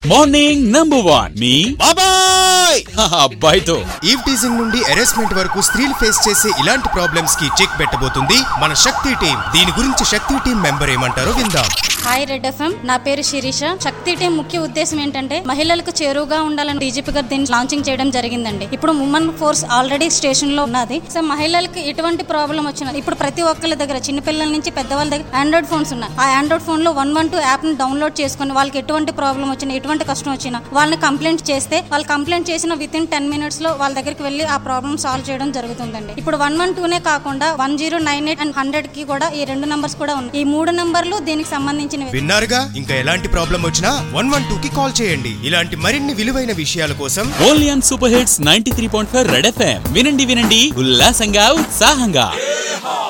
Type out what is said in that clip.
morning number one మీ బాబాయ్ అబ్బాయితో eve teasing నుండి హెరాస్మెంట్ వరకు స్త్రీలు ఫేస్ చేసే ఇలాంటి ప్రాబ్లమ్స్ కి చెక్ పెట్టబోతుంది మన శక్తి టీం దీని గురించి శక్తి టీం మెంబర్ ఏమంటారో విందాం హాయ్ రెడ్ ఎఫ్ఎం నా పేరు శిరీష శక్తి టీం ముఖ్య ఉద్దేశం ఏంటంటే మహిళలకు చేరువుగా ఉండాలని డీజీపీ గారు దీన్ని లాంచింగ్ చేయడం జరిగిందండి ఇప్పుడు ఉమెన్ ఫోర్స్ ఆల్రెడీ స్టేషన్ లో ఉన్నది సో మహిళలకు ఎటువంటి ప్రాబ్లం వచ్చినా ఇప్పుడు ప్రతి ఒక్కరి దగ్గర చిన్నపిల్లల నుంచి పెద్దవాళ్ళ దగ్గర ఆండ్రాయిడ్ ఫోన్స్ ఉన్నాయి ఆ ఆండ్రాయిడ్ ఫోన్ లో వన్ వన్ టూ యాప్ ని డౌన్లోడ్ చేసుకుని వాళ్ళకి ఎటువంటి ప్రాబ్లం వచ్చినా ఎటువంటి కష్టం వచ్చినా వాళ్ళని కంప్లైంట్ చేస్తే వాళ్ళు కంప్లైంట్ చేసిన విత్ ఇన్ టెన్ మినిట్స్ లో వాళ్ళ దగ్గరికి వెళ్ళి ఆ ప్రాబ్లమ్ సాల్వ్ చేయడం జరుగుతుందండి ఇప్పుడు వన్ వన్ టూనే కాకుండా one zero nine eight and hundred కి కూడా ఈ రెండు నంబర్స్ కూడా ఉన్నాయి ఈ మూడు నంబర్లు దీనికి సంబంధించినవి విన్నారుగా ఇంకా ఎలాంటి ప్రాబ్లం వచ్చినా వన్ వన్ టూ కి కాల్ చేయండి ఇలాంటి మరిన్ని విలువైన విషయాల కోసం only on super hits ninety three point five red FM వినండి వినండి ఉల్లాసంగా ఉత్సాహంగా